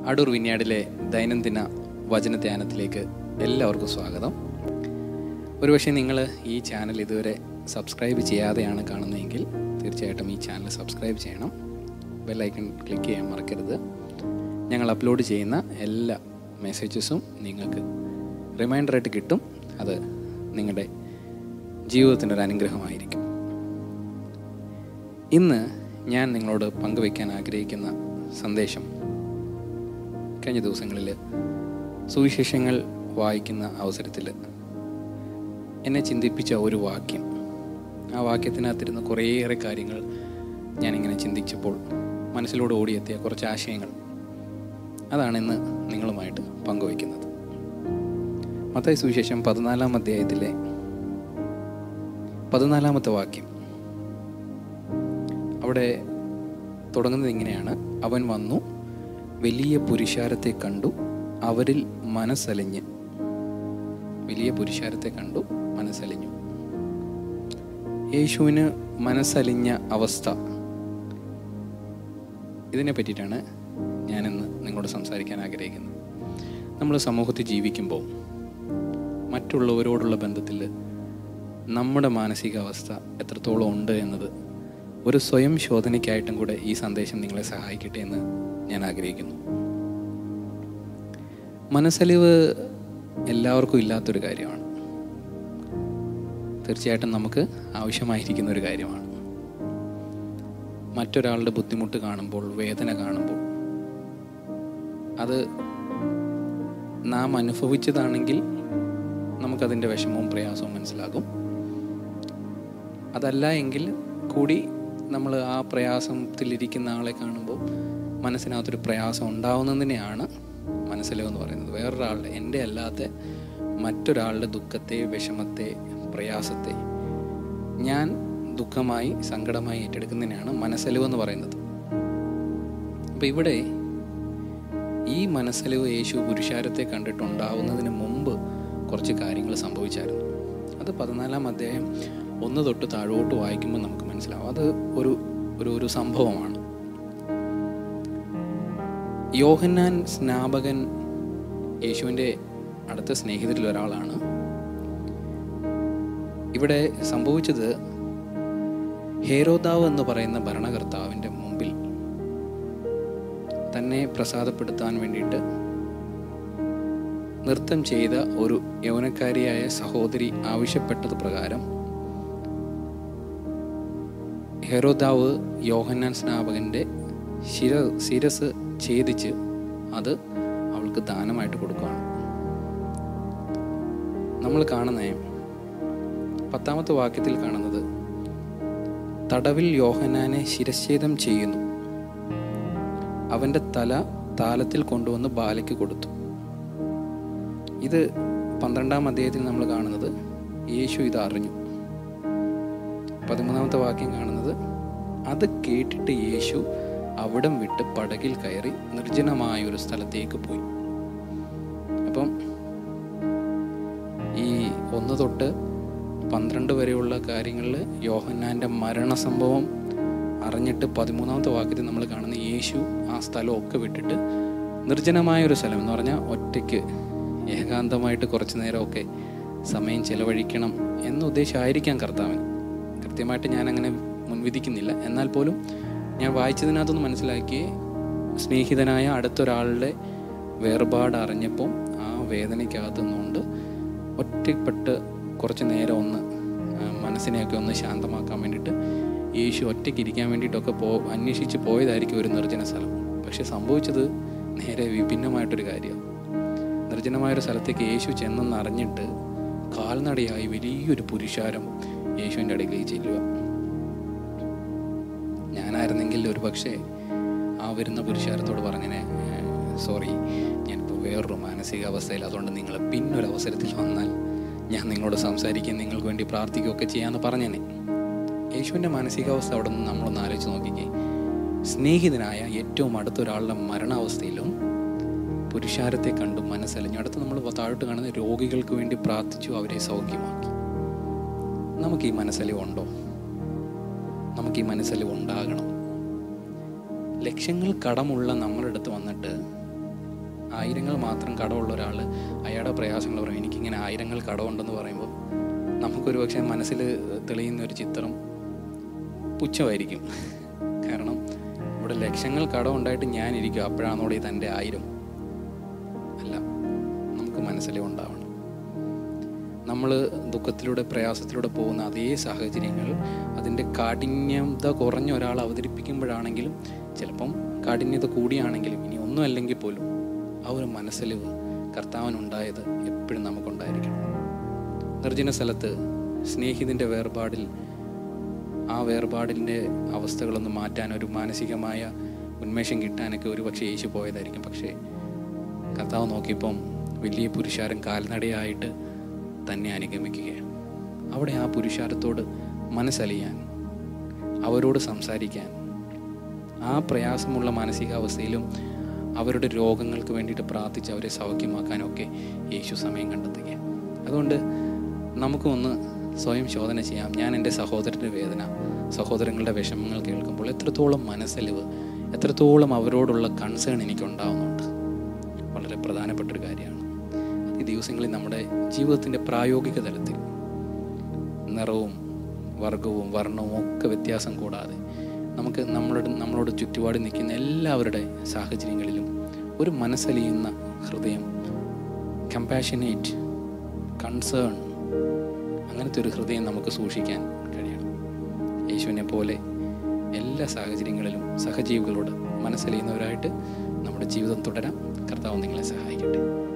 അടൂർ വിന്യാടിലെ ദൈനംദിന വചനധ്യാനത്തിലേക്ക് എല്ലാവർക്കും സ്വാഗതം ഒരുപക്ഷെ നിങ്ങൾ ഈ ചാനൽ ഇതുവരെ സബ്സ്ക്രൈബ് ചെയ്യാതെയാണ് കാണുന്നതെങ്കിൽ തീർച്ചയായിട്ടും ഈ ചാനൽ സബ്സ്ക്രൈബ് ചെയ്യണം ബെല്ലൈക്കൺ ക്ലിക്ക് ചെയ്യാൻ മറക്കരുത് ഞങ്ങൾ അപ്ലോഡ് ചെയ്യുന്ന എല്ലാ മെസ്സേജസും നിങ്ങൾക്ക് റിമൈൻഡറായിട്ട് കിട്ടും അത് നിങ്ങളുടെ ജീവിതത്തിൻ്റെ ഒരു അനുഗ്രഹമായിരിക്കും ഇന്ന് ഞാൻ നിങ്ങളോട് പങ്കുവയ്ക്കാൻ ആഗ്രഹിക്കുന്ന സന്ദേശം കഴിഞ്ഞ ദിവസങ്ങളിൽ സുവിശേഷങ്ങൾ വായിക്കുന്ന അവസരത്തിൽ എന്നെ ചിന്തിപ്പിച്ച ഒരു വാക്യം ആ വാക്യത്തിനകത്തിരുന്ന് കുറേയേറെ കാര്യങ്ങൾ ഞാനിങ്ങനെ ചിന്തിച്ചപ്പോൾ മനസ്സിലൂടെ ഓടിയെത്തിയ കുറച്ച് ആശയങ്ങൾ അതാണ് ഇന്ന് നിങ്ങളുമായിട്ട് പങ്കുവയ്ക്കുന്നത് മത്തായി സുവിശേഷം പതിനാലാം അധ്യായത്തിലെ പതിനാലാമത്തെ വാക്യം അവിടെ തുടങ്ങുന്നത് ഇങ്ങനെയാണ് അവൻ വന്നു വലിയ പുരുഷാരത്തെ കണ്ടു അവരിൽ മനസ്സലിഞ്ഞ് വലിയ പുരുഷാരത്തെ കണ്ടു മനസ്സലിഞ്ഞു യേശുവിന് മനസ്സലിഞ്ഞ അവസ്ഥ ഇതിനെ പറ്റിയിട്ടാണ് ഞാനിന്ന് നിങ്ങളോട് സംസാരിക്കാൻ ആഗ്രഹിക്കുന്നത് നമ്മൾ സമൂഹത്തിൽ ജീവിക്കുമ്പോൾ മറ്റുള്ളവരോടുള്ള ബന്ധത്തിൽ നമ്മുടെ മാനസികാവസ്ഥ എത്രത്തോളം ഉണ്ട് എന്നത് ഒരു സ്വയം ശോധനയ്ക്കായിട്ടും കൂടെ ഈ സന്ദേശം നിങ്ങളെ സഹായിക്കട്ടെ എന്ന് ഞാൻ ആഗ്രഹിക്കുന്നു മനസ്സലിവ് എല്ലാവർക്കും ഇല്ലാത്തൊരു കാര്യമാണ് തീർച്ചയായിട്ടും നമുക്ക് ആവശ്യമായിരിക്കുന്ന ഒരു കാര്യമാണ് മറ്റൊരാളുടെ ബുദ്ധിമുട്ട് കാണുമ്പോൾ വേദന കാണുമ്പോൾ അത് നാം അനുഭവിച്ചതാണെങ്കിൽ നമുക്കതിൻ്റെ വിഷമവും പ്രയാസവും മനസ്സിലാകും അതല്ല എങ്കിൽ കൂടി നമ്മൾ ആ പ്രയാസത്തിലിരിക്കുന്ന ആളെ കാണുമ്പോൾ മനസ്സിനകത്തൊരു പ്രയാസം ഉണ്ടാവുന്നതിനെയാണ് മനസ്സിലെന്ന് പറയുന്നത് വേറൊരാളുടെ എൻ്റെ അല്ലാത്ത മറ്റൊരാളുടെ ദുഃഖത്തെ വിഷമത്തെ പ്രയാസത്തെ ഞാൻ ദുഃഖമായി സങ്കടമായി ഏറ്റെടുക്കുന്നതിനാണ് മനസ്സലിവെന്ന് പറയുന്നത് അപ്പം ഇവിടെ ഈ മനസ്സലിവ് യേശു പുരുഷാരത്തെ കണ്ടിട്ടുണ്ടാവുന്നതിന് മുമ്പ് കുറച്ച് കാര്യങ്ങൾ സംഭവിച്ചായിരുന്നു അത് പതിനാലാം അധ്യായം ഒന്ന് തൊട്ട് താഴോട്ട് വായിക്കുമ്പോൾ നമുക്ക് മനസ്സിലാവും അത് ഒരു ഒരു ഒരു സംഭവമാണ് യോഹന്നാൻ സ്നാപകൻ യേശുവിൻ്റെ അടുത്ത സ്നേഹിതരിൽ ഒരാളാണ് ഇവിടെ സംഭവിച്ചത് ഹേരോദാവ് എന്ന് പറയുന്ന ഭരണകർത്താവിൻ്റെ മുമ്പിൽ തന്നെ പ്രസാദപ്പെടുത്താൻ വേണ്ടിയിട്ട് നൃത്തം ചെയ്ത ഒരു യൗവനക്കാരിയായ സഹോദരി ആവശ്യപ്പെട്ടത് പ്രകാരം ഹെറോദാവ് യോഹന്നാൻ സ്നാപകന്റെ ശിര ശിരസ് ഛേദിച്ച് അത് അവൾക്ക് ദാനമായിട്ട് കൊടുക്കുകയാണ് നമ്മൾ കാണുന്ന പത്താമത്തെ വാക്യത്തിൽ കാണുന്നത് തടവിൽ യോഹന്നാനെ ശിരച്ഛേദം ചെയ്യുന്നു അവൻ്റെ തല താലത്തിൽ കൊണ്ടുവന്ന് ബാലയ്ക്ക് കൊടുത്തു ഇത് പന്ത്രണ്ടാം അധ്യായത്തിൽ നമ്മൾ കാണുന്നത് യേശു ഇത് അറിഞ്ഞു പതിമൂന്നാമത്തെ വാക്യം കാണുന്നത് അത് കേട്ടിട്ട് യേശു അവിടം വിട്ട് പടകിൽ കയറി നിർജ്ജനമായ ഒരു സ്ഥലത്തേക്ക് പോയി അപ്പം ഈ ഒന്ന് തൊട്ട് പന്ത്രണ്ട് വരെയുള്ള കാര്യങ്ങളിൽ യോഹന്നാൻ്റെ മരണസംഭവം അറിഞ്ഞിട്ട് പതിമൂന്നാമത്തെ വാക്യത്തിൽ നമ്മൾ കാണുന്ന യേശു ആ സ്ഥലമൊക്കെ വിട്ടിട്ട് നിർജ്ജനമായ ഒരു സ്ഥലം എന്ന് പറഞ്ഞാൽ ഒറ്റയ്ക്ക് ഏകാന്തമായിട്ട് കുറച്ച് നേരമൊക്കെ സമയം ചെലവഴിക്കണം എന്ന ഉദ്ദേശമായിരിക്കാം കർത്താവിന് കൃത്യമായിട്ട് ഞാൻ അങ്ങനെ മുൻവിധിക്കുന്നില്ല എന്നാൽ പോലും ഞാൻ വായിച്ചതിനകത്തൊന്ന് മനസ്സിലാക്കി സ്നേഹിതനായ അടുത്തൊരാളുടെ വേർപാട് അറിഞ്ഞപ്പോൾ ആ വേദനയ്ക്കകത്തു നിന്നുകൊണ്ട് ഒറ്റപ്പെട്ട് കുറച്ച് നേരം ഒന്ന് മനസ്സിനെയൊക്കെ ഒന്ന് ശാന്തമാക്കാൻ വേണ്ടിയിട്ട് യേശു ഒറ്റയ്ക്ക് ഇരിക്കാൻ വേണ്ടിയിട്ടൊക്കെ പോ അന്വേഷിച്ച് പോയതായിരിക്കും ഒരു നിർജ്ജന സ്ഥലം പക്ഷെ സംഭവിച്ചത് നേരെ വിഭിന്നമായിട്ടൊരു കാര്യമാണ് നിർജ്ജനമായൊരു സ്ഥലത്തേക്ക് യേശു ചെന്നെന്ന് അറിഞ്ഞിട്ട് കാൽനടയായി വലിയൊരു പുരുഷാരം യേശുവിൻ്റെ അടുക്കിലേക്ക് ചെല്ലുക ഞാനായിരുന്നെങ്കിൽ ഒരു പക്ഷേ ആ വരുന്ന പുരുഷാരത്തോട് പറഞ്ഞനെ സോറി ഞാനിപ്പോൾ വേറൊരു മാനസികാവസ്ഥയിൽ അതുകൊണ്ട് നിങ്ങൾ പിന്നൊരു അവസരത്തിൽ വന്നാൽ ഞാൻ നിങ്ങളോട് സംസാരിക്കുകയും നിങ്ങൾക്ക് വേണ്ടി പ്രാർത്ഥിക്കുകയൊക്കെ ചെയ്യാമെന്ന് പറഞ്ഞേനെ യേശുവിൻ്റെ മാനസികാവസ്ഥ അവിടെ നിന്ന് നമ്മളൊന്ന് ആലോചിച്ച് നോക്കിക്കേ സ്നേഹിതനായ ഏറ്റവും അടുത്ത ഒരാളുടെ മരണാവസ്ഥയിലും പുരുഷാരത്തെ കണ്ടു മനസ്സലിഞ്ഞു അടുത്ത് നമ്മൾ താഴോട്ട് കാണുന്ന രോഗികൾക്ക് വേണ്ടി പ്രാർത്ഥിച്ചു അവരെ സൗഖ്യമാക്കി നമുക്ക് ഈ മനസ്സലിവുണ്ടോ നമുക്ക് ഈ മനസ്സലിവ് ഉണ്ടാകണം ലക്ഷ്യങ്ങൾ കടമുള്ള നമ്മുടെ അടുത്ത് വന്നിട്ട് ആയിരങ്ങൾ മാത്രം കടമുള്ള ഒരാൾ അയാളുടെ പ്രയാസങ്ങൾ പറയും എനിക്കിങ്ങനെ ആയിരങ്ങൾ കടമുണ്ടെന്ന് പറയുമ്പോൾ നമുക്കൊരു പക്ഷേ മനസ്സിൽ തെളിയുന്ന ഒരു ചിത്രം പുച്ഛമായിരിക്കും കാരണം ഇവിടെ ലക്ഷങ്ങൾ കടമുണ്ടായിട്ട് ഞാനിരിക്കും അപ്പോഴാണോടെ തൻ്റെ ആയിരം അല്ല നമുക്ക് മനസ്സിലേ ഉണ്ടാവണം നമ്മൾ ദുഃഖത്തിലൂടെ പ്രയാസത്തിലൂടെ പോകുന്ന അതേ സാഹചര്യങ്ങൾ അതിൻ്റെ കാഠിന്യത കുറഞ്ഞ ഒരാൾ അവതരിപ്പിക്കുമ്പോഴാണെങ്കിലും ചിലപ്പം കാഠിന്യത കൂടിയാണെങ്കിലും ഇനി ഒന്നും അല്ലെങ്കിൽ പോലും ആ ഒരു മനസ്സലിവ് കർത്താവിനുണ്ടായത് എപ്പോഴും നമുക്കുണ്ടായിരിക്കണം നിർജ്ജന സ്ഥലത്ത് സ്നേഹിതിൻ്റെ വേർപാടിൽ ആ വേർപാടിൻ്റെ അവസ്ഥകളൊന്ന് മാറ്റാൻ ഒരു മാനസികമായ ഉന്മേഷം കിട്ടാനൊക്കെ ഒരു പക്ഷേ യേശു പോയതായിരിക്കും പക്ഷേ കർത്താവ് നോക്കിയപ്പം വലിയ പുരുഷാരം കാൽനടയായിട്ട് തന്നെ അനുഗമിക്കുകയാണ് അവിടെ ആ പുരുഷാരത്തോട് മനസ്സലിയാൻ അവരോട് സംസാരിക്കാൻ ആ പ്രയാസമുള്ള മാനസികാവസ്ഥയിലും അവരുടെ രോഗങ്ങൾക്ക് വേണ്ടിയിട്ട് പ്രാർത്ഥിച്ച് അവരെ സൗഖ്യമാക്കാനൊക്കെ യേശു സമയം കണ്ടെത്തുക അതുകൊണ്ട് നമുക്കൊന്ന് സ്വയം ശോധന ചെയ്യാം ഞാൻ എൻ്റെ സഹോദരൻ്റെ വേദന സഹോദരങ്ങളുടെ വിഷമങ്ങൾ കേൾക്കുമ്പോൾ എത്രത്തോളം മനസ്സലിവ് എത്രത്തോളം അവരോടുള്ള കൺസേൺ എനിക്കുണ്ടാവുന്നുണ്ട് വളരെ പ്രധാനപ്പെട്ടൊരു കാര്യമാണ് ഈ ദിവസങ്ങളിൽ നമ്മുടെ ജീവിതത്തിൻ്റെ പ്രായോഗിക തലത്തിൽ നിറവും വർഗവും വർണ്ണവും ഒക്കെ വ്യത്യാസം കൂടാതെ നമുക്ക് നമ്മളോട് നമ്മളോട് ചുറ്റുപാട് നിൽക്കുന്ന എല്ലാവരുടെ സാഹചര്യങ്ങളിലും ഒരു മനസ്സലിയുന്ന ഹൃദയം കമ്പാഷനേറ്റ് കൺസേൺ അങ്ങനത്തെ ഒരു ഹൃദയം നമുക്ക് സൂക്ഷിക്കാൻ കഴിയണം യേശുവിനെ പോലെ എല്ലാ സാഹചര്യങ്ങളിലും സഹജീവികളോട് മനസ്സലിയുന്നവരായിട്ട് നമ്മുടെ ജീവിതം തുടരാം കർത്താവ് നിങ്ങളെ സഹായിക്കട്ടെ